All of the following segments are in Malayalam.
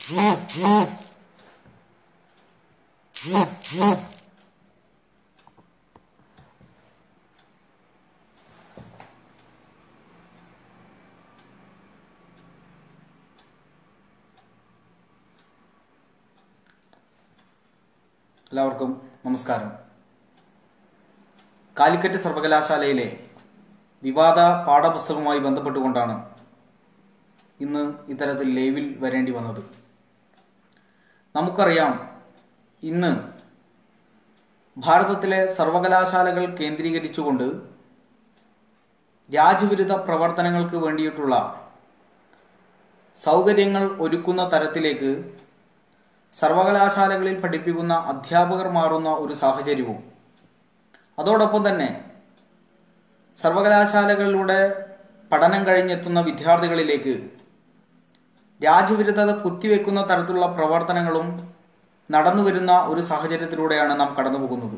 എല്ലാവർക്കും നമസ്കാരം കാലിക്കറ്റ് സർവകലാശാലയിലെ വിവാദ പാഠപുസ്തകവുമായി ബന്ധപ്പെട്ടുകൊണ്ടാണ് ഇന്ന് ഇത്തരത്തിൽ ലൈവിൽ വരേണ്ടി വന്നത് നമുക്കറിയാം ഇന്ന് ഭാരതത്തിലെ സർവകലാശാലകൾ കേന്ദ്രീകരിച്ചുകൊണ്ട് രാജ്യവിരുദ്ധ പ്രവർത്തനങ്ങൾക്ക് വേണ്ടിയിട്ടുള്ള സൗകര്യങ്ങൾ ഒരുക്കുന്ന തരത്തിലേക്ക് സർവകലാശാലകളിൽ പഠിപ്പിക്കുന്ന അധ്യാപകർ മാറുന്ന ഒരു സാഹചര്യവും അതോടൊപ്പം തന്നെ സർവകലാശാലകളിലൂടെ പഠനം കഴിഞ്ഞെത്തുന്ന വിദ്യാർത്ഥികളിലേക്ക് രാജ്യവിരുദ്ധത കുത്തിവെക്കുന്ന തരത്തിലുള്ള പ്രവർത്തനങ്ങളും നടന്നു വരുന്ന ഒരു സാഹചര്യത്തിലൂടെയാണ് നാം കടന്നു പോകുന്നത്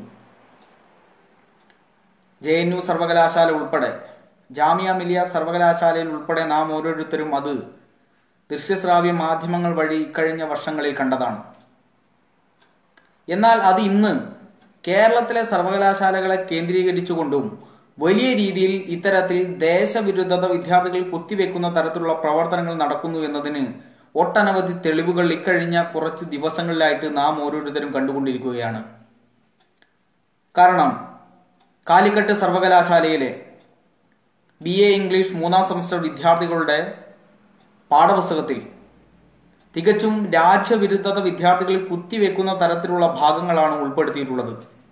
ജെ എൻ യു സർവകലാശാല ഉൾപ്പെടെ ജാമിയ മിലിയ സർവകലാശാലയിൽ ഉൾപ്പെടെ നാം ഓരോരുത്തരും അത് ദൃശ്യശ്രാവ്യ മാധ്യമങ്ങൾ വഴി ഇക്കഴിഞ്ഞ വർഷങ്ങളിൽ കണ്ടതാണ് എന്നാൽ അത് ഇന്ന് കേരളത്തിലെ സർവകലാശാലകളെ കേന്ദ്രീകരിച്ചുകൊണ്ടും വലിയ രീതിയിൽ ഇത്തരത്തിൽ ദേശവിരുദ്ധത വിദ്യാർത്ഥികൾ കുത്തിവെക്കുന്ന തരത്തിലുള്ള പ്രവർത്തനങ്ങൾ നടക്കുന്നു എന്നതിന് ഒട്ടനവധി തെളിവുകൾ ഇക്കഴിഞ്ഞ കുറച്ച് ദിവസങ്ങളിലായിട്ട് നാം ഓരോരുത്തരും കണ്ടുകൊണ്ടിരിക്കുകയാണ് കാരണം കാലിക്കട്ട് സർവകലാശാലയിലെ ബി എ ഇംഗ്ലീഷ് മൂന്നാം സെമസ്റ്റർ വിദ്യാർത്ഥികളുടെ പാഠപുസ്തകത്തിൽ തികച്ചും രാജ്യവിരുദ്ധത വിദ്യാർത്ഥികൾ കുത്തിവെക്കുന്ന തരത്തിലുള്ള ഭാഗങ്ങളാണ് ഉൾപ്പെടുത്തിയിട്ടുള്ളത്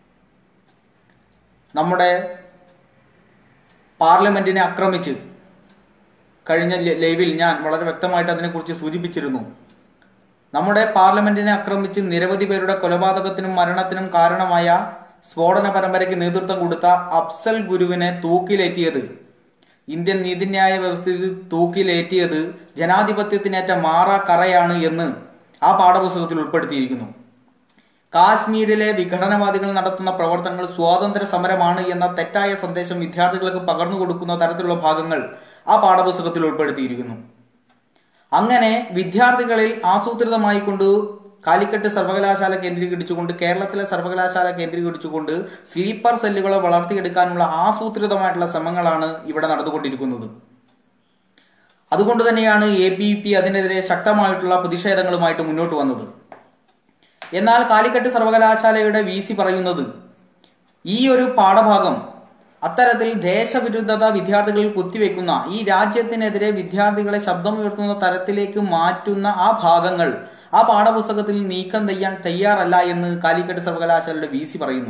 നമ്മുടെ പാർലമെന്റിനെ ആക്രമിച്ച് കഴിഞ്ഞ ലൈവിൽ ഞാൻ വളരെ വ്യക്തമായിട്ട് അതിനെക്കുറിച്ച് സൂചിപ്പിച്ചിരുന്നു നമ്മുടെ പാർലമെന്റിനെ ആക്രമിച്ച് നിരവധി പേരുടെ കൊലപാതകത്തിനും മരണത്തിനും കാരണമായ സ്ഫോടന പരമ്പരയ്ക്ക് നേതൃത്വം കൊടുത്ത അഫ്സൽ ഗുരുവിനെ തൂക്കിലേറ്റിയത് ഇന്ത്യൻ നീതിന്യായ വ്യവസ്ഥയിൽ തൂക്കിലേറ്റിയത് ജനാധിപത്യത്തിനേറ്റ മാറ കറയാണ് എന്ന് ആ പാഠപുസ്തകത്തിൽ ഉൾപ്പെടുത്തിയിരിക്കുന്നു കാശ്മീരിലെ വിഘടനവാദികൾ നടത്തുന്ന പ്രവർത്തനങ്ങൾ സ്വാതന്ത്ര്യ സമരമാണ് എന്ന തെറ്റായ സന്ദേശം വിദ്യാർത്ഥികൾക്ക് പകർന്നു കൊടുക്കുന്ന തരത്തിലുള്ള ഭാഗങ്ങൾ ആ പാഠപുസ്തകത്തിൽ ഉൾപ്പെടുത്തിയിരിക്കുന്നു അങ്ങനെ വിദ്യാർത്ഥികളിൽ ആസൂത്രിതമായി കൊണ്ട് കാലിക്കറ്റ് സർവകലാശാല കേന്ദ്രീകരിച്ചുകൊണ്ട് കേരളത്തിലെ സർവകലാശാല കേന്ദ്രീകരിച്ചുകൊണ്ട് സ്ലീപ്പർ സെല്ലുകളെ വളർത്തിയെടുക്കാനുള്ള ആസൂത്രിതമായിട്ടുള്ള ശ്രമങ്ങളാണ് ഇവിടെ നടന്നുകൊണ്ടിരിക്കുന്നത് അതുകൊണ്ട് തന്നെയാണ് എ ബി പി അതിനെതിരെ ശക്തമായിട്ടുള്ള പ്രതിഷേധങ്ങളുമായിട്ട് മുന്നോട്ട് വന്നത് എന്നാൽ കാലിക്കറ്റ് സർവകലാശാലയുടെ വി സി പറയുന്നത് ഈ ഒരു പാഠഭാഗം അത്തരത്തിൽ ദേശവിരുദ്ധത വിദ്യാർത്ഥികളിൽ കുത്തിവെക്കുന്ന ഈ രാജ്യത്തിനെതിരെ വിദ്യാർത്ഥികളെ ശബ്ദമുയർത്തുന്ന തരത്തിലേക്ക് മാറ്റുന്ന ആ ഭാഗങ്ങൾ ആ പാഠപുസ്തകത്തിൽ നീക്കം ചെയ്യാൻ തയ്യാറല്ല എന്ന് കാലിക്കറ്റ് സർവകലാശാലയുടെ വി സി പറയുന്നു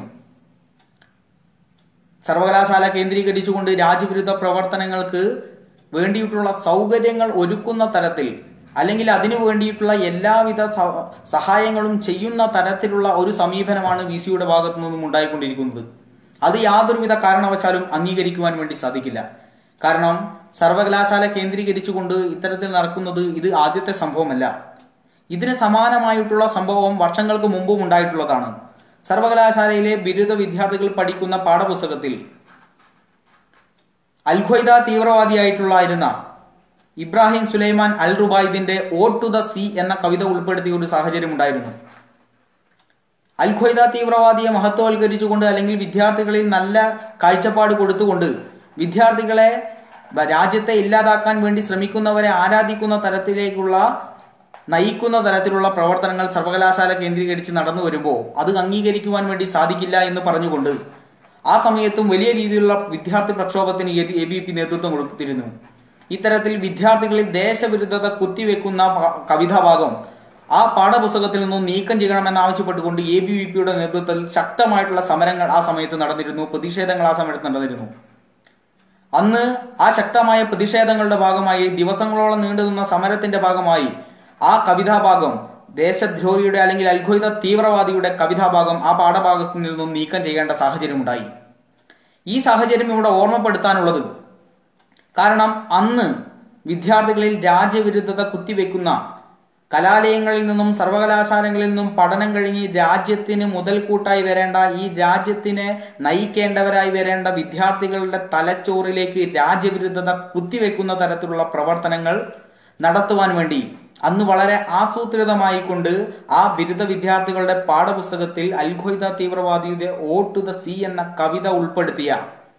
സർവകലാശാല കേന്ദ്രീകരിച്ചുകൊണ്ട് രാജ്യവിരുദ്ധ പ്രവർത്തനങ്ങൾക്ക് വേണ്ടിയിട്ടുള്ള സൗകര്യങ്ങൾ ഒരുക്കുന്ന തരത്തിൽ അല്ലെങ്കിൽ അതിനു വേണ്ടിയിട്ടുള്ള എല്ലാവിധ സഹായങ്ങളും ചെയ്യുന്ന തരത്തിലുള്ള ഒരു സമീപനമാണ് വി സിയുടെ ഭാഗത്തു നിന്നും ഉണ്ടായിക്കൊണ്ടിരിക്കുന്നത് അത് യാതൊരുവിധ കാരണവശാലും അംഗീകരിക്കുവാൻ വേണ്ടി സാധിക്കില്ല കാരണം സർവകലാശാല കേന്ദ്രീകരിച്ചുകൊണ്ട് ഇത്തരത്തിൽ നടക്കുന്നത് ഇത് ആദ്യത്തെ സംഭവമല്ല ഇതിന് സമാനമായിട്ടുള്ള സംഭവം വർഷങ്ങൾക്ക് മുമ്പും ഉണ്ടായിട്ടുള്ളതാണ് സർവകലാശാലയിലെ ബിരുദ വിദ്യാർത്ഥികൾ പഠിക്കുന്ന പാഠപുസ്തകത്തിൽ അൽഖ്വയ്ദ തീവ്രവാദിയായിട്ടുള്ളായിരുന്ന ഇബ്രാഹിം സുലൈമാൻ അൽ റുബായിദിന്റെ ഓ ടു ദ സി എന്ന കവിത ഉൾപ്പെടുത്തിയ ഒരു സാഹചര്യം ഉണ്ടായിരുന്നു അൽഖ്വയ്ദ തീവ്രവാദിയെ മഹത്വവൽക്കരിച്ചുകൊണ്ട് അല്ലെങ്കിൽ വിദ്യാർത്ഥികളിൽ നല്ല കാഴ്ചപ്പാട് കൊടുത്തുകൊണ്ട് വിദ്യാർത്ഥികളെ രാജ്യത്തെ ഇല്ലാതാക്കാൻ വേണ്ടി ശ്രമിക്കുന്നവരെ ആരാധിക്കുന്ന തരത്തിലേക്കുള്ള നയിക്കുന്ന തരത്തിലുള്ള പ്രവർത്തനങ്ങൾ സർവകലാശാല കേന്ദ്രീകരിച്ച് നടന്നു വരുമ്പോൾ അത് അംഗീകരിക്കുവാൻ വേണ്ടി സാധിക്കില്ല എന്ന് പറഞ്ഞുകൊണ്ട് ആ സമയത്തും വലിയ രീതിയിലുള്ള വിദ്യാർത്ഥി പ്രക്ഷോഭത്തിന് എ ബി പി നേതൃത്വം കൊടുത്തിരുന്നു ഇത്തരത്തിൽ വിദ്യാർത്ഥികളിൽ ദേശവിരുദ്ധത കുത്തിവെക്കുന്ന കവിതാഭാഗം ആ പാഠപുസ്തകത്തിൽ നിന്നും നീക്കം ചെയ്യണമെന്ന് ആവശ്യപ്പെട്ടുകൊണ്ട് എ ബി വി പിയുടെ നേതൃത്വത്തിൽ ശക്തമായിട്ടുള്ള സമരങ്ങൾ ആ സമയത്ത് നടന്നിരുന്നു പ്രതിഷേധങ്ങൾ ആ സമയത്ത് നടന്നിരുന്നു അന്ന് ആ ശക്തമായ പ്രതിഷേധങ്ങളുടെ ഭാഗമായി ദിവസങ്ങളോളം നീണ്ടുനിന്ന സമരത്തിന്റെ ഭാഗമായി ആ കവിതാഭാഗം ദേശദ്രോഹിയുടെ അല്ലെങ്കിൽ അൽഖ്വയ്ദ തീവ്രവാദിയുടെ കവിതാഭാഗം ആ പാഠഭാഗത്തിൽ നിന്നും നീക്കം ചെയ്യേണ്ട സാഹചര്യമുണ്ടായി ഈ സാഹചര്യം ഇവിടെ ഓർമ്മപ്പെടുത്താനുള്ളത് കാരണം അന്ന് വിദ്യാർത്ഥികളിൽ രാജ്യവിരുദ്ധത കുത്തിവെക്കുന്ന കലാലയങ്ങളിൽ നിന്നും സർവകലാശാലകളിൽ നിന്നും പഠനം കഴിഞ്ഞ് രാജ്യത്തിന് മുതൽക്കൂട്ടായി വരേണ്ട ഈ രാജ്യത്തിനെ നയിക്കേണ്ടവരായി വരേണ്ട വിദ്യാർത്ഥികളുടെ തലച്ചോറിലേക്ക് രാജ്യവിരുദ്ധത കുത്തിവെക്കുന്ന തരത്തിലുള്ള പ്രവർത്തനങ്ങൾ നടത്തുവാൻ വേണ്ടി അന്ന് വളരെ ആസൂത്രിതമായി കൊണ്ട് ആ ബിരുദ വിദ്യാർത്ഥികളുടെ പാഠപുസ്തകത്തിൽ അൽഖ്വയ്ദ തീവ്രവാദിയുടെ ഓ ടു ദ സി എന്ന കവിത ഉൾപ്പെടുത്തിയ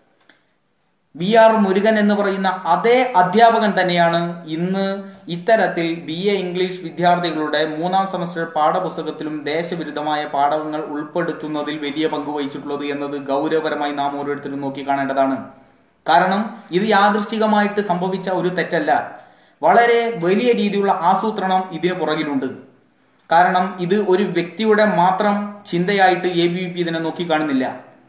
ബി ആർ മുരുകൻ എന്ന് പറയുന്ന അതേ അധ്യാപകൻ തന്നെയാണ് ഇന്ന് ഇത്തരത്തിൽ ബി എ ഇംഗ്ലീഷ് വിദ്യാർത്ഥികളുടെ മൂന്നാം സെമസ്റ്റർ പാഠപുസ്തകത്തിലും ദേശവിരുദ്ധമായ പാഠങ്ങൾ ഉൾപ്പെടുത്തുന്നതിൽ വലിയ പങ്ക് വഹിച്ചിട്ടുള്ളത് എന്നത് ഗൗരവപരമായി നാം ഓരോരുത്തരും നോക്കി കാണേണ്ടതാണ് കാരണം ഇത് യാദൃശ്ചികമായിട്ട് സംഭവിച്ച ഒരു തെറ്റല്ല വളരെ വലിയ രീതിയിലുള്ള ആസൂത്രണം ഇതിന് പുറകിലുണ്ട് കാരണം ഇത് ഒരു വ്യക്തിയുടെ മാത്രം ചിന്തയായിട്ട് എ ബി വി പി ഇതിനെ നോക്കിക്കാണുന്നില്ല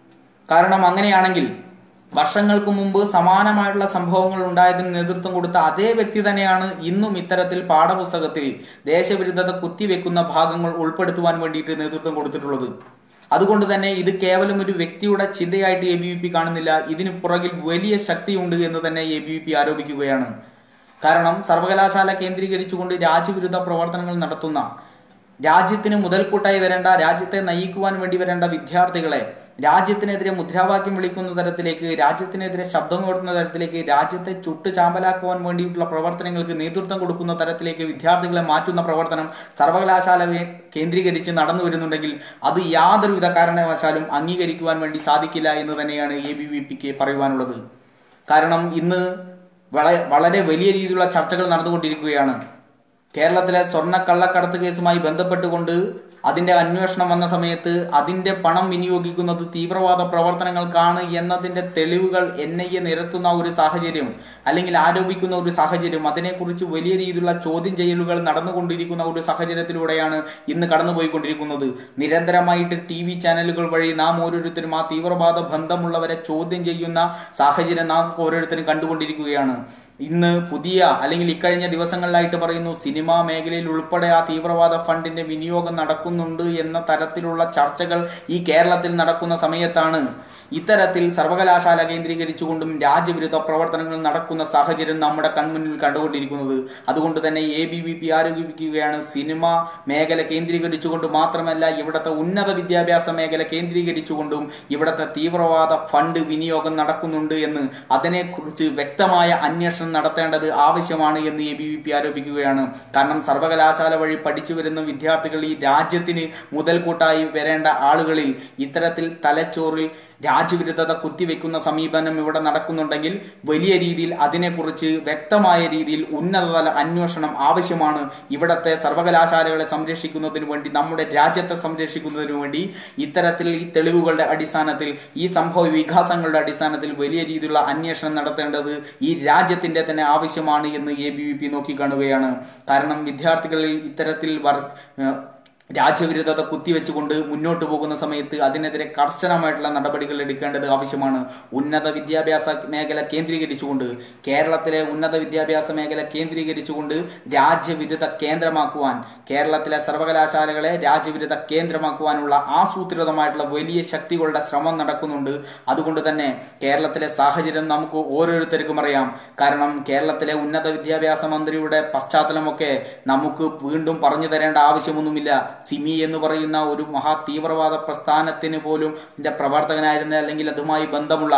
കാരണം അങ്ങനെയാണെങ്കിൽ വർഷങ്ങൾക്ക് മുമ്പ് സമാനമായിട്ടുള്ള സംഭവങ്ങൾ ഉണ്ടായതിന് നേതൃത്വം കൊടുത്ത അതേ വ്യക്തി തന്നെയാണ് ഇന്നും ഇത്തരത്തിൽ പാഠപുസ്തകത്തിൽ ദേശവിരുദ്ധത കുത്തിവെക്കുന്ന ഭാഗങ്ങൾ ഉൾപ്പെടുത്തുവാൻ വേണ്ടിയിട്ട് നേതൃത്വം കൊടുത്തിട്ടുള്ളത് അതുകൊണ്ട് തന്നെ ഇത് കേവലം ഒരു വ്യക്തിയുടെ ചിന്തയായിട്ട് എ ബി വി പി കാണുന്നില്ല ഇതിന് പുറകിൽ വലിയ ശക്തിയുണ്ട് എന്ന് തന്നെ എ ബി വി പി ആരോപിക്കുകയാണ് കാരണം സർവകലാശാല കേന്ദ്രീകരിച്ചുകൊണ്ട് രാജ്യവിരുദ്ധ പ്രവർത്തനങ്ങൾ നടത്തുന്ന രാജ്യത്തിന് മുതൽക്കൂട്ടായി വരേണ്ട രാജ്യത്തെ നയിക്കുവാൻ വേണ്ടി വരേണ്ട വിദ്യാർത്ഥികളെ രാജ്യത്തിനെതിരെ മുദ്രാവാക്യം വിളിക്കുന്ന തരത്തിലേക്ക് രാജ്യത്തിനെതിരെ ശബ്ദം കൊടുക്കുന്ന തരത്തിലേക്ക് രാജ്യത്തെ ചുട്ട് ചാമ്പലാക്കുവാൻ വേണ്ടിയിട്ടുള്ള പ്രവർത്തനങ്ങൾക്ക് നേതൃത്വം കൊടുക്കുന്ന തരത്തിലേക്ക് വിദ്യാർത്ഥികളെ മാറ്റുന്ന പ്രവർത്തനം സർവകലാശാല വേ- കേന്ദ്രീകരിച്ച് നടന്നു വരുന്നുണ്ടെങ്കിൽ അത് യാതൊരുവിധ കാരണവശാലും അംഗീകരിക്കുവാൻ വേണ്ടി സാധിക്കില്ല എന്ന് തന്നെയാണ് എ ബി വി പിക്ക് പറയുവാനുള്ളത് കാരണം ഇന്ന് വള- വളരെ വലിയ രീതിയിലുള്ള ചർച്ചകൾ നടന്നുകൊണ്ടിരിക്കുകയാണ് കേരളത്തിലെ സ്വർണ്ണ കള്ളക്കടത്ത് കേസുമായി ബന്ധപ്പെട്ടുകൊണ്ട് അതിന്റെ അന്വേഷണം വന്ന സമയത്ത് അതിന്റെ പണം വിനിയോഗിക്കുന്നത് തീവ്രവാദ പ്രവർത്തനങ്ങൾക്കാണ് എന്നതിന്റെ തെളിവുകൾ എൻ ഐ എ നിരത്തുന്ന ഒരു സാഹചര്യം അല്ലെങ്കിൽ ആരോപിക്കുന്ന ഒരു സാഹചര്യം അതിനെക്കുറിച്ച് വലിയ രീതിയിലുള്ള ചോദ്യം ചെയ്യലുകൾ നടന്നുകൊണ്ടിരിക്കുന്ന ഒരു സാഹചര്യത്തിലൂടെയാണ് ഇന്ന് കടന്നുപോയിക്കൊണ്ടിരിക്കുന്നത് നിരന്തരമായിട്ട് ടി വി ചാനലുകൾ വഴി നാം ഓരോരുത്തരും ആ തീവ്രവാദ ബന്ധമുള്ളവരെ ചോദ്യം ചെയ്യുന്ന സാഹചര്യം നാം ഓരോരുത്തരും കണ്ടുകൊണ്ടിരിക്കുകയാണ് ഇന്ന് പുതിയ അല്ലെങ്കിൽ ഇക്കഴിഞ്ഞ ദിവസങ്ങളിലായിട്ട് പറയുന്നു സിനിമാ മേഖലയിൽ ഉൾപ്പെടെ ആ തീവ്രവാദ ഫണ്ടിന്റെ വിനിയോഗം നടക്കുന്നുണ്ട് എന്ന തരത്തിലുള്ള ചർച്ചകൾ ഈ കേരളത്തിൽ നടക്കുന്ന സമയത്താണ് ഇത്തരത്തിൽ സർവകലാശാല കേന്ദ്രീകരിച്ചുകൊണ്ടും രാജ്യവിരുദ്ധ പ്രവർത്തനങ്ങൾ നടക്കുന്ന സാഹചര്യം നമ്മുടെ കൺമുന്നിൽ കണ്ടുകൊണ്ടിരിക്കുന്നത് അതുകൊണ്ട് തന്നെ എ ബി വി പി ആരോപിക്കുകയാണ് സിനിമ മേഖല കേന്ദ്രീകരിച്ചുകൊണ്ട് മാത്രമല്ല ഇവിടുത്തെ ഉന്നത വിദ്യാഭ്യാസ മേഖല കേന്ദ്രീകരിച്ചുകൊണ്ടും ഇവിടുത്തെ തീവ്രവാദ ഫണ്ട് വിനിയോഗം നടക്കുന്നുണ്ട് എന്ന് അതിനെക്കുറിച്ച് വ്യക്തമായ അന്വേഷണം നടത്തേണ്ടത് ആവശ്യമാണ് എന്ന് എ ബി വി പി ആരോപിക്കുകയാണ് കാരണം സർവകലാശാല വഴി പഠിച്ചു വരുന്ന വിദ്യാർത്ഥികൾ ഈ രാജ്യത്തിന് മുതൽക്കൂട്ടായി വരേണ്ട ആളുകളിൽ ഇത്തരത്തിൽ തലച്ചോറിൽ രാജ്യവിരുദ്ധത കുത്തിവെക്കുന്ന സമീപനം ഇവിടെ നടക്കുന്നുണ്ടെങ്കിൽ വലിയ രീതിയിൽ അതിനെക്കുറിച്ച് വ്യക്തമായ രീതിയിൽ ഉന്നതതല അന്വേഷണം ആവശ്യമാണ് ഇവിടത്തെ സർവകലാശാലകളെ സംരക്ഷിക്കുന്നതിന് വേണ്ടി നമ്മുടെ രാജ്യത്തെ സംരക്ഷിക്കുന്നതിന് വേണ്ടി ഇത്തരത്തിൽ ഈ തെളിവുകളുടെ അടിസ്ഥാനത്തിൽ ഈ സംഭവ വികാസങ്ങളുടെ അടിസ്ഥാനത്തിൽ വലിയ രീതിയിലുള്ള അന്വേഷണം നടത്തേണ്ടത് ഈ രാജ്യത്തിന്റെ തന്നെ ആവശ്യമാണ് എന്ന് എ ബി വി പി നോക്കിക്കാണുകയാണ് കാരണം വിദ്യാർത്ഥികളിൽ ഇത്തരത്തിൽ വർ ഏഹ് രാജ്യവിരുദ്ധത കുത്തിവെച്ചുകൊണ്ട് മുന്നോട്ട് പോകുന്ന സമയത്ത് അതിനെതിരെ കർശനമായിട്ടുള്ള നടപടികൾ എടുക്കേണ്ടത് ആവശ്യമാണ് ഉന്നത വിദ്യാഭ്യാസ മേഖല കേന്ദ്രീകരിച്ചുകൊണ്ട് കേരളത്തിലെ ഉന്നത വിദ്യാഭ്യാസ മേഖല കേന്ദ്രീകരിച്ചുകൊണ്ട് രാജ്യവിരുദ്ധ കേന്ദ്രമാക്കുവാൻ കേരളത്തിലെ സർവകലാശാലകളെ രാജ്യവിരുദ്ധ കേന്ദ്രമാക്കുവാനുള്ള ആസൂത്രിതമായിട്ടുള്ള വലിയ ശക്തികളുടെ ശ്രമം നടക്കുന്നുണ്ട് അതുകൊണ്ട് തന്നെ കേരളത്തിലെ സാഹചര്യം നമുക്ക് ഓരോരുത്തർക്കും അറിയാം കാരണം കേരളത്തിലെ ഉന്നത വിദ്യാഭ്യാസ മന്ത്രിയുടെ പശ്ചാത്തലമൊക്കെ നമുക്ക് വീണ്ടും പറഞ്ഞു തരേണ്ട ആവശ്യമൊന്നുമില്ല സിമി എന്ന് പറയുന്ന ഒരു മഹാ തീവ്രവാദ പ്രസ്ഥാനത്തിന് പോലും ഇതിന്റെ പ്രവർത്തകനായിരുന്ന അല്ലെങ്കിൽ അതുമായി ബന്ധമുള്ള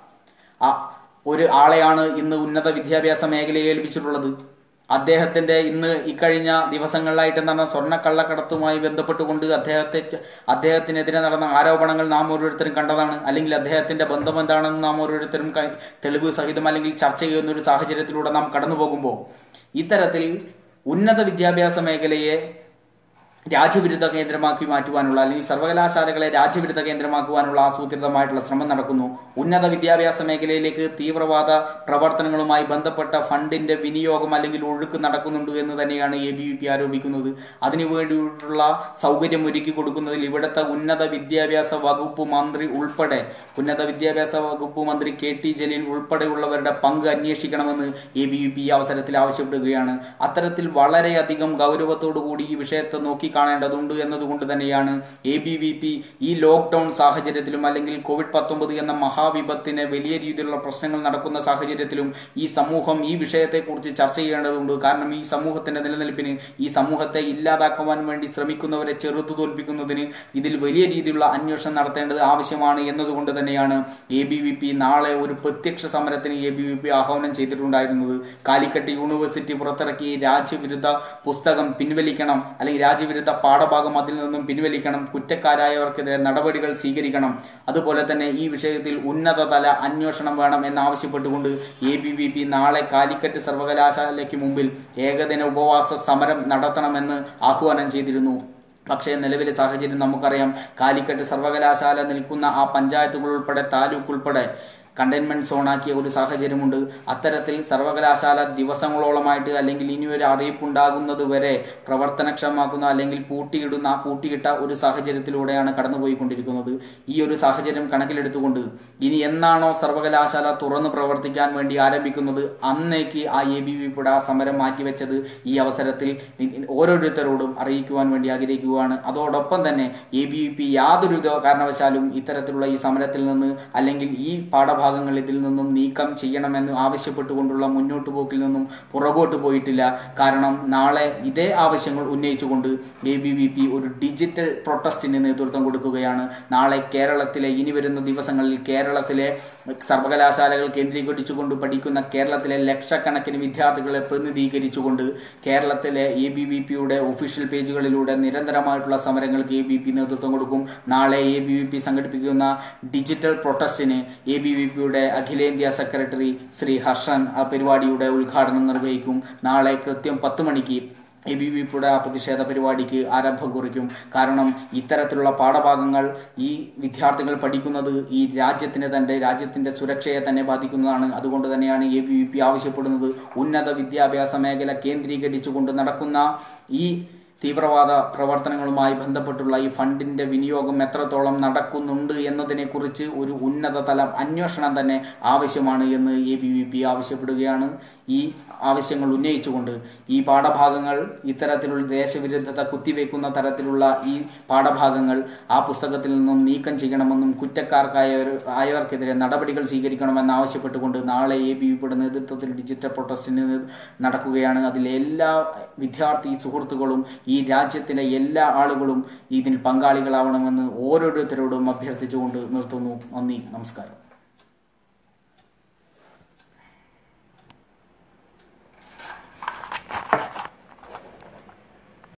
ആ ഒരു ആളെയാണ് ഇന്ന് ഉന്നത വിദ്യാഭ്യാസ മേഖലയെ ഏൽപ്പിച്ചിട്ടുള്ളത് അദ്ദേഹത്തിന്റെ ഇന്ന് ഇക്കഴിഞ്ഞ ദിവസങ്ങളിലായിട്ട് നടന്ന സ്വർണ്ണക്കള്ളക്കടത്തുമായി ബന്ധപ്പെട്ടുകൊണ്ട് അദ്ദേഹത്തെ അദ്ദേഹത്തിനെതിരെ നടന്ന ആരോപണങ്ങൾ നാം ഓരോരുത്തരും കണ്ടതാണ് അല്ലെങ്കിൽ അദ്ദേഹത്തിന്റെ ബന്ധം എന്താണെന്ന് നാം ഓരോരുത്തരും ക- തെളിവ് സഹിതം അല്ലെങ്കിൽ ചർച്ച ചെയ്യുന്ന ഒരു സാഹചര്യത്തിലൂടെ നാം കടന്നു പോകുമ്പോൾ ഇത്തരത്തിൽ ഉന്നത വിദ്യാഭ്യാസ മേഖലയെ രാജ്യവിരുദ്ധ കേന്ദ്രമാക്കി മാറ്റുവാനുള്ള അല്ലെങ്കിൽ സർവകലാശാലകളെ രാജ്യവിരുദ്ധ കേന്ദ്രമാക്കുവാനുള്ള ആസൂത്രിതമായിട്ടുള്ള ശ്രമം നടക്കുന്നു ഉന്നത വിദ്യാഭ്യാസ മേഖലയിലേക്ക് തീവ്രവാദ പ്രവർത്തനങ്ങളുമായി ബന്ധപ്പെട്ട ഫണ്ടിന്റെ വിനിയോഗം അല്ലെങ്കിൽ ഒഴുക്ക് നടക്കുന്നുണ്ട് എന്ന് തന്നെയാണ് എ ബി വി പി ആരോപിക്കുന്നത് അതിനു വേണ്ടിയിട്ടുള്ള സൗകര്യം ഒരുക്കി കൊടുക്കുന്നതിൽ ഇവിടുത്തെ ഉന്നത വിദ്യാഭ്യാസ വകുപ്പ് മന്ത്രി ഉൾപ്പെടെ ഉന്നത വിദ്യാഭ്യാസ വകുപ്പ് മന്ത്രി കെ ടി ജലീൽ ഉൾപ്പെടെയുള്ളവരുടെ പങ്ക് അന്വേഷിക്കണമെന്ന് എ ബി വി പി ഈ അവസരത്തിൽ ആവശ്യപ്പെടുകയാണ് അത്തരത്തിൽ വളരെയധികം ഗൗരവത്തോടു കൂടി ഈ വിഷയത്തെ നോക്കി നോക്കിക്കാണേണ്ടതുണ്ട് എന്നതുകൊണ്ട് തന്നെയാണ് എ ബി വി പി ഈ ലോക്ക്ഡൌൺ സാഹചര്യത്തിലും അല്ലെങ്കിൽ കോവിഡ് പത്തൊമ്പത് എന്ന മഹാവിപത്തിന് വലിയ രീതിയിലുള്ള പ്രശ്നങ്ങൾ നടക്കുന്ന സാഹചര്യത്തിലും ഈ സമൂഹം ഈ വിഷയത്തെക്കുറിച്ച് ചർച്ച ചെയ്യേണ്ടതുണ്ട് കാരണം ഈ സമൂഹത്തിന്റെ നിലനിൽപ്പിന് ഈ സമൂഹത്തെ ഇല്ലാതാക്കുവാൻ വേണ്ടി ശ്രമിക്കുന്നവരെ ചെറുത്തു തോൽപ്പിക്കുന്നതിന് ഇതിൽ വലിയ രീതിയിലുള്ള അന്വേഷണം നടത്തേണ്ടത് ആവശ്യമാണ് എന്നതുകൊണ്ട് തന്നെയാണ് എ ബി വി പി നാളെ ഒരു പ്രത്യക്ഷ സമരത്തിന് എ ബി വി പി ആഹ്വാനം ചെയ്തിട്ടുണ്ടായിരുന്നത് കാലിക്കട്ട് യൂണിവേഴ്സിറ്റി പുറത്തിറക്കിയ ഈ രാജ്യവിരുദ്ധ പുസ്തകം പിൻവലിക്കണം അല്ലെങ്കിൽ രാജ്യവിരുദ്ധ പാഠഭാഗം അതിൽ നിന്നും പിൻവലിക്കണം കുറ്റക്കാരായവർക്കെതിരെ നടപടികൾ സ്വീകരിക്കണം അതുപോലെ തന്നെ ഈ വിഷയത്തിൽ ഉന്നതതല അന്വേഷണം വേണം എന്നാവശ്യപ്പെട്ടുകൊണ്ട് എ ബി വി പി നാളെ കാലിക്കറ്റ് സർവകലാശാലയ്ക്ക് മുമ്പിൽ ഏകദിന ഉപവാസ സമരം നടത്തണമെന്ന് ആഹ്വാനം ചെയ്തിരുന്നു പക്ഷേ നിലവിലെ സാഹചര്യം നമുക്കറിയാം കാലിക്കറ്റ് സർവകലാശാല നിൽക്കുന്ന ആ പഞ്ചായത്തുകൾ ഉൾപ്പെടെ താലൂക്ക് ഉൾപ്പെടെ കണ്ടെയ്ൻമെന്റ് സോണാക്കിയ ഒരു സാഹചര്യമുണ്ട് അത്തരത്തിൽ സർവകലാശാല ദിവസങ്ങളോളമായിട്ട് അല്ലെങ്കിൽ ഇനി ഒരു അറിയിപ്പുണ്ടാകുന്നത് വരെ പ്രവർത്തനക്ഷമമാക്കുന്ന അല്ലെങ്കിൽ പൂട്ടിയിടുന്ന പൂട്ടിയിട്ട ഒരു സാഹചര്യത്തിലൂടെയാണ് കടന്നുപോയിക്കൊണ്ടിരിക്കുന്നത് ഈ ഒരു സാഹചര്യം കണക്കിലെടുത്തുകൊണ്ട് ഇനി എന്നാണോ സർവകലാശാല തുറന്നു പ്രവർത്തിക്കാൻ വേണ്ടി ആരംഭിക്കുന്നത് അന്നേക്ക് ആ എ ബി വി പിയുടെ ആ സമരം മാറ്റിവെച്ചത് ഈ അവസരത്തിൽ ഓരോരുത്തരോടും അറിയിക്കുവാൻ വേണ്ടി ആഗ്രഹിക്കുകയാണ് അതോടൊപ്പം തന്നെ എ ബി വി പി യാതൊരു വിധ കാരണവശാലും ഇത്തരത്തിലുള്ള ഈ സമരത്തിൽ നിന്ന് അല്ലെങ്കിൽ ഈ പാഠഭാഗങ്ങൾ ഇതിൽ നിന്നും നീക്കം ചെയ്യണമെന്ന് ആവശ്യപ്പെട്ടുകൊണ്ടുള്ള മുന്നോട്ട് പോക്കിൽ നിന്നും പുറകോട്ട് പോയിട്ടില്ല കാരണം നാളെ ഇതേ ആവശ്യങ്ങൾ ഉന്നയിച്ചുകൊണ്ട് എ ബി വി പി ഒരു ഡിജിറ്റൽ പ്രൊട്ടസ്റ്റിന് നേതൃത്വം കൊടുക്കുകയാണ് നാളെ കേരളത്തിലെ ഇനി വരുന്ന ദിവസങ്ങളിൽ കേരളത്തിലെ സർവകലാശാലകൾ കേന്ദ്രീകരിച്ചുകൊണ്ട് പഠിക്കുന്ന കേരളത്തിലെ ലക്ഷക്കണക്കിന് വിദ്യാർത്ഥികളെ പ്രതിനിധീകരിച്ചുകൊണ്ട് കേരളത്തിലെ എ ബി വി പിയുടെ ഒഫീഷ്യൽ പേജുകളിലൂടെ നിരന്തരമായിട്ടുള്ള സമരങ്ങൾക്ക് എ ബി പി നേതൃത്വം കൊടുക്കും നാളെ എ ബി വി പി സംഘടിപ്പിക്കുന്ന ഡിജിറ്റൽ പ്രൊട്ടസ്റ്റിന് എ ബി വി പിയുടെ അഖിലേന്ത്യാ സെക്രട്ടറി ശ്രീ ഹർഷൻ ആ പരിപാടിയുടെ ഉദ്ഘാടനം നിർവഹിക്കും നാളെ കൃത്യം പത്ത് മണിക്ക് എ ബി വി പിയുടെ ആ പ്രതിഷേധ പരിപാടിക്ക് ആരംഭം കുറിക്കും കാരണം ഇത്തരത്തിലുള്ള പാഠഭാഗങ്ങൾ ഈ വിദ്യാർത്ഥികൾ പഠിക്കുന്നത് ഈ രാജ്യത്തിന് തന്നെ രാജ്യത്തിന്റെ സുരക്ഷയെ തന്നെ ബാധിക്കുന്നതാണ് അതുകൊണ്ട് തന്നെയാണ് എ ബി വി പി ആവശ്യപ്പെടുന്നത് ഉന്നത വിദ്യാഭ്യാസ മേഖല കേന്ദ്രീകരിച്ചുകൊണ്ട് നടക്കുന്ന ഈ തീവ്രവാദ പ്രവർത്തനങ്ങളുമായി ബന്ധപ്പെട്ടുള്ള ഈ ഫണ്ടിന്റെ വിനിയോഗം എത്രത്തോളം നടക്കുന്നുണ്ട് എന്നതിനെക്കുറിച്ച് ഒരു ഉന്നതതല അന്വേഷണം തന്നെ ആവശ്യമാണ് എന്ന് എ ബി വി പി ആവശ്യപ്പെടുകയാണ് ഈ ആവശ്യങ്ങൾ ഉന്നയിച്ചുകൊണ്ട് ഈ പാഠഭാഗങ്ങൾ ഇത്തരത്തിലുള്ള ദേശവിരുദ്ധത കുത്തിവെക്കുന്ന തരത്തിലുള്ള ഈ പാഠഭാഗങ്ങൾ ആ പുസ്തകത്തിൽ നിന്നും നീക്കം ചെയ്യണമെന്നും കുറ്റക്കാർക്കായവർ ആയവർക്കെതിരെ നടപടികൾ സ്വീകരിക്കണമെന്ന് ആവശ്യപ്പെട്ടുകൊണ്ട് നാളെ എ ബി വിപിയുടെ നേതൃത്വത്തിൽ ഡിജിറ്റൽ പ്രൊട്ടസ്റ്റിന് നടക്കുകയാണ് അതിലെ എല്ലാ വിദ്യാർത്ഥി സുഹൃത്തുക്കളും ഈ രാജ്യത്തിലെ എല്ലാ ആളുകളും ഇതിൽ പങ്കാളികളാവണമെന്ന് ഓരോരുത്തരോടും അഭ്യർത്ഥിച്ചുകൊണ്ട് നിർത്തുന്നു നന്ദി നമസ്കാരം